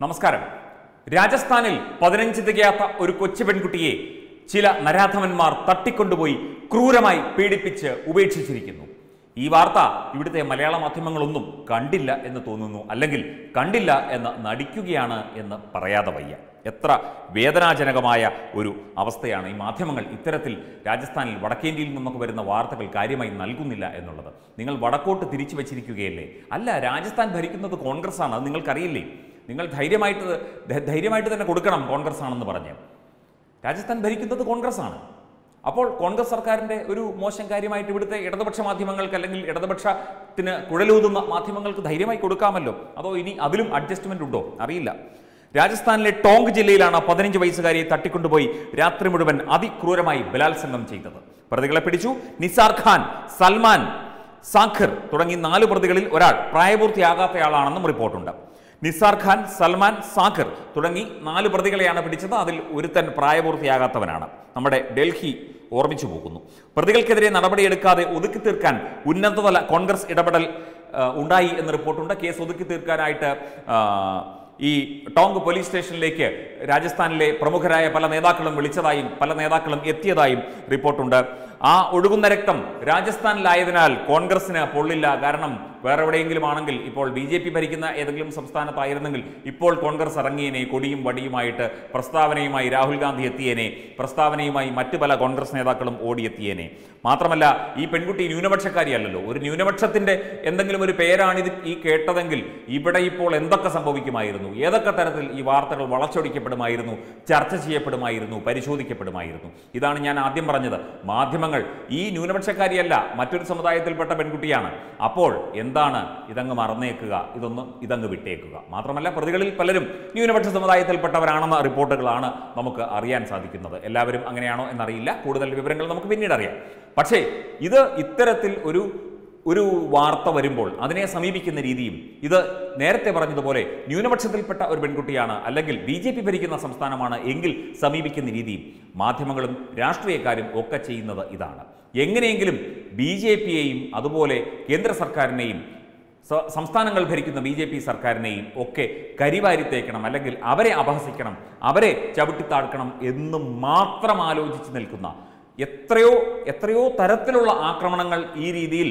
നമസ്കാരം രാജസ്ഥാനിൽ പതിനഞ്ച് തികയാത്ത ഒരു കൊച്ചു പെൺകുട്ടിയെ ചില നരാധമന്മാർ തട്ടിക്കൊണ്ടുപോയി ക്രൂരമായി പീഡിപ്പിച്ച് ഉപേക്ഷിച്ചിരിക്കുന്നു ഈ വാർത്ത ഇവിടുത്തെ മലയാള മാധ്യമങ്ങളൊന്നും കണ്ടില്ല എന്ന് തോന്നുന്നു അല്ലെങ്കിൽ കണ്ടില്ല എന്ന് നടിക്കുകയാണ് എന്ന് പറയാതെ വയ്യ എത്ര വേദനാജനകമായ ഒരു അവസ്ഥയാണ് ഈ മാധ്യമങ്ങൾ ഇത്തരത്തിൽ രാജസ്ഥാനിൽ വടക്കേന്ത്യയിൽ നിന്നൊക്കെ വരുന്ന വാർത്തകൾ കാര്യമായി നൽകുന്നില്ല എന്നുള്ളത് നിങ്ങൾ വടക്കോട്ട് തിരിച്ചു വച്ചിരിക്കുകയല്ലേ അല്ല രാജസ്ഥാൻ ഭരിക്കുന്നത് കോൺഗ്രസ് ആണ് അത് നിങ്ങൾക്കറിയില്ലേ നിങ്ങൾ ധൈര്യമായിട്ട് ധ- ധൈര്യമായിട്ട് തന്നെ കൊടുക്കണം കോൺഗ്രസ് ആണെന്ന് പറഞ്ഞ് രാജസ്ഥാൻ ഭരിക്കുന്നത് കോൺഗ്രസ് ആണ് അപ്പോൾ കോൺഗ്രസ് സർക്കാരിന്റെ ഒരു മോശം കാര്യമായിട്ട് ഇവിടുത്തെ ഇടതുപക്ഷ മാധ്യമങ്ങൾക്ക് അല്ലെങ്കിൽ ഇടതുപക്ഷത്തിന് കുഴലൂതുന്ന മാധ്യമങ്ങൾക്ക് ധൈര്യമായി കൊടുക്കാമല്ലോ അതോ ഇനി അതിലും അഡ്ജസ്റ്റ്മെന്റ് ഉണ്ടോ അറിയില്ല രാജസ്ഥാനിലെ ടോങ്ക് ജില്ലയിലാണ് പതിനഞ്ച് വയസ്സുകാരിയെ തട്ടിക്കൊണ്ടുപോയി രാത്രി മുഴുവൻ അതിക്രൂരമായി ബലാത്സംഗം ചെയ്തത് പ്രതികളെ പിടിച്ചു നിസാർ ഖാൻ സൽമാൻ സാഖർ തുടങ്ങി നാല് പ്രതികളിൽ ഒരാൾ പ്രായപൂർത്തിയാകാത്തയാളാണെന്നും റിപ്പോർട്ടുണ്ട് നിസാർ ഖാൻ സൽമാൻ സാഖർ തുടങ്ങി നാല് പ്രതികളെയാണ് പിടിച്ചത് അതിൽ ഒരുത്തൻ പ്രായപൂർത്തിയാകാത്തവനാണ് നമ്മുടെ ഡൽഹി ഓർമ്മിച്ചു പോകുന്നു പ്രതികൾക്കെതിരെ നടപടിയെടുക്കാതെ ഒതുക്കി തീർക്കാൻ ഉന്നതതല കോൺഗ്രസ് ഇടപെടൽ ആ, ഉണ്ടായി എന്ന് റിപ്പോർട്ടുണ്ട് കേസ് ഒതുക്കി തീർക്കാനായിട്ട് ആ, ഈ ടോങ് പോലീസ് സ്റ്റേഷനിലേക്ക് രാജസ്ഥാനിലെ പ്രമുഖരായ പല നേതാക്കളും വിളിച്ചതായും പല നേതാക്കളും എത്തിയതായും റിപ്പോർട്ടുണ്ട് ആ ഒഴുകുന്ന രക്തം രാജസ്ഥാനിലായതിനാൽ കോൺഗ്രസിന് പൊള്ളില്ല കാരണം വേറെ എവിടെയെങ്കിലും ആണെങ്കിൽ ഇപ്പോൾ ബി ജെ പി ഭരിക്കുന്ന ഏതെങ്കിലും സംസ്ഥാനത്തായിരുന്നെങ്കിൽ ഇപ്പോൾ കോൺഗ്രസ് ഇറങ്ങിയേനെ കൊടിയും വടിയുമായിട്ട് പ്രസ്താവനയുമായി രാഹുൽ ഗാന്ധി എത്തിയേനെ പ്രസ്താവനയുമായി മറ്റു പല കോൺഗ്രസ് നേതാക്കളും ഓടിയെത്തിയേനെ മാത്രമല്ല ഈ പെൺകുട്ടി ന്യൂനപക്ഷക്കാരിയല്ലല്ലോ ഒരു ന്യൂനപക്ഷത്തിന്റെ എന്തെങ്കിലും ഒരു പേരാണിത് ഈ കേട്ടതെങ്കിൽ ഇവിടെ ഇപ്പോൾ എന്തൊക്കെ സംഭവിക്കുമായിരുന്നു ഏതൊക്കെ തരത്തിൽ ഈ വാർത്തകൾ വളച്ചൊടിക്കപ്പെടുമായിരുന്നു ചർച്ച ചെയ്യപ്പെടുമായിരുന്നു പരിശോധിക്കപ്പെടുമായിരുന്നു ഇതാണ് ഞാൻ ആദ്യം പറഞ്ഞത് മാധ്യമങ്ങൾ ഈ ന്യൂനപക്ഷക്കാരിയല്ല മറ്റൊരു സമുദായത്തിൽപ്പെട്ട പെൺകുട്ടിയാണ് അപ്പോൾ എന്താണ് ഇതങ്ങ് മറന്നേക്കുക ഇതൊന്ന് ഇതങ്ങ് വിട്ടേക്കുക മാത്രമല്ല പ്രതികളിൽ പലരും ന്യൂനപക്ഷ സമുദായത്തിൽപ്പെട്ടവരാണെന്ന റിപ്പോർട്ടുകളാണ് നമുക്ക് അറിയാൻ സാധിക്കുന്നത് എല്ലാവരും അങ്ങനെയാണോ എന്നറിയില്ല കൂടുതൽ വിവരങ്ങൾ നമുക്ക് പിന്നീട് അറിയാം പക്ഷേ ഇത് ഇത്തരത്തിൽ ഒരു ഒരു വാർത്ത വരുമ്പോൾ അതിനെ സമീപിക്കുന്ന രീതിയും ഇത് നേരത്തെ പറഞ്ഞതുപോലെ ന്യൂനപക്ഷത്തിൽപ്പെട്ട ഒരു പെൺകുട്ടിയാണ് അല്ലെങ്കിൽ ബി ജെ പി ഭരിക്കുന്ന സംസ്ഥാനമാണ് എങ്കിൽ സമീപിക്കുന്ന രീതിയും മാധ്യമങ്ങളും രാഷ്ട്രീയക്കാരും ഒക്കെ ചെയ്യുന്നത് ഇതാണ് എങ്ങനെയെങ്കിലും ബി ജെ പിയെയും അതുപോലെ കേന്ദ്ര സർക്കാരിനെയും സ- സംസ്ഥാനങ്ങൾ ഭരിക്കുന്ന ബി ജെ പി സർക്കാരിനെയും ഒക്കെ കരിവാരി തേക്കണം അല്ലെങ്കിൽ അവരെ അപഹസിക്കണം അവരെ ചവിട്ടിത്താഴ്ക്കണം എന്ന് മാത്രം ആലോചിച്ച് നിൽക്കുന്ന എത്രയോ എത്രയോ തരത്തിലുള്ള ആക്രമണങ്ങൾ ഈ രീതിയിൽ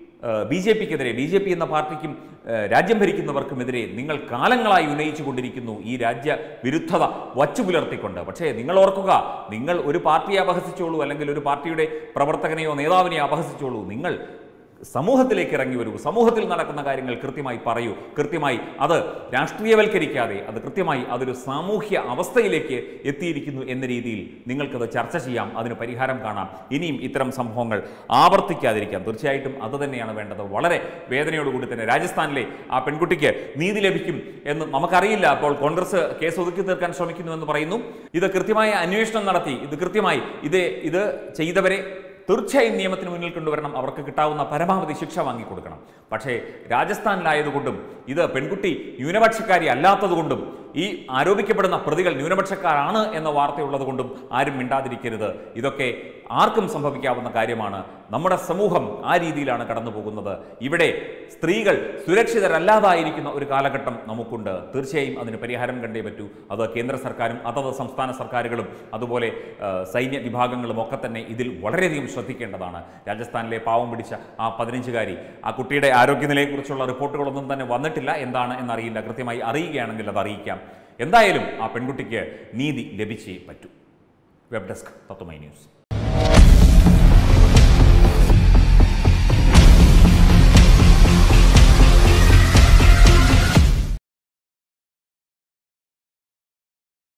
ബി ജെ പിക്കെതിരെ ബി ജെ പി എന്ന പാർട്ടിക്കും ഏഹ്, രാജ്യം ഭരിക്കുന്നവർക്കുമെതിരെ നിങ്ങൾ കാലങ്ങളായി ഉന്നയിച്ചു കൊണ്ടിരിക്കുന്നു ഈ രാജ്യ വിരുദ്ധത വച്ചു പുലർത്തിക്കൊണ്ട് പക്ഷേ നിങ്ങൾ ഓർക്കുക നിങ്ങൾ ഒരു പാർട്ടിയെ അപഹസിച്ചോളൂ അല്ലെങ്കിൽ ഒരു പാർട്ടിയുടെ പ്രവർത്തകനെയോ നേതാവിനെയോ അപഹസിച്ചോളൂ നിങ്ങൾ സമൂഹത്തിലേക്ക് ഇറങ്ങി വരൂ സമൂഹത്തിൽ നടക്കുന്ന കാര്യങ്ങൾ കൃത്യമായി പറയൂ കൃത്യമായി അത് രാഷ്ട്രീയവൽക്കരിക്കാതെ അത് കൃത്യമായി അതൊരു സാമൂഹ്യ അവസ്ഥയിലേക്ക് എത്തിയിരിക്കുന്നു എന്ന രീതിയിൽ നിങ്ങൾക്കത് ചർച്ച ചെയ്യാം അതിന് പരിഹാരം കാണാം ഇനിയും ഇത്തരം സംഭവങ്ങൾ ആവർത്തിക്കാതിരിക്കാം തീർച്ചയായിട്ടും അത് തന്നെയാണ് വേണ്ടത് വളരെ വേദനയോടുകൂടി തന്നെ രാജസ്ഥാനിലെ ആ പെൺകുട്ടിക്ക് നീതി ലഭിക്കും എന്ന് നമുക്കറിയില്ല അപ്പോൾ കോൺഗ്രസ് കേസ് ഒതുക്കി തീർക്കാൻ ശ്രമിക്കുന്നു എന്ന് പറയുന്നു ഇത് കൃത്യമായ അന്വേഷണം നടത്തി ഇത് കൃത്യമായി ഇത് ഇത് ചെയ്തവരെ തീർച്ചയായും നിയമത്തിന് മുന്നിൽ കൊണ്ടുവരണം അവർക്ക് കിട്ടാവുന്ന പരമാവധി ശിക്ഷ വാങ്ങിക്കൊടുക്കണം പക്ഷേ രാജസ്ഥാനിലായതുകൊണ്ടും ഇത് പെൺകുട്ടി ന്യൂനപക്ഷക്കാരി അല്ലാത്തതുകൊണ്ടും ഈ ആരോപിക്കപ്പെടുന്ന പ്രതികൾ ന്യൂനപക്ഷക്കാരാണ് എന്ന വാർത്തയുള്ളത് കൊണ്ടും ആരും മിണ്ടാതിരിക്കരുത് ഇതൊക്കെ ആർക്കും സംഭവിക്കാവുന്ന കാര്യമാണ് നമ്മുടെ സമൂഹം ആ രീതിയിലാണ് കടന്നു പോകുന്നത് ഇവിടെ സ്ത്രീകൾ സുരക്ഷിതരല്ലാതായിരിക്കുന്ന ഒരു കാലഘട്ടം നമുക്കുണ്ട് തീർച്ചയായും അതിന് പരിഹാരം കണ്ടേ പറ്റൂ അത് കേന്ദ്ര സർക്കാരും അതത് സംസ്ഥാന സർക്കാരുകളും അതുപോലെ ആ, സൈന്യ വിഭാഗങ്ങളും ഒക്കെ തന്നെ ഇതിൽ വളരെയധികം ശ്രദ്ധിക്കേണ്ടതാണ് രാജസ്ഥാനിലെ പാവം പിടിച്ച ആ പതിനഞ്ചുകാരി ആ കുട്ടിയുടെ ആരോഗ്യനിലയെക്കുറിച്ചുള്ള റിപ്പോർട്ടുകളൊന്നും തന്നെ വന്നിട്ടില്ല എന്താണ് എന്നറിയില്ല കൃത്യമായി അറിയുകയാണെങ്കിൽ അത് അറിയിക്കാം എന്തായാലും ആ പെൺകുട്ടിക്ക് നീതി ലഭിച്ചേ പറ്റൂ വെബ് ഡെസ്ക് തത്വമൈ ന്യൂസ്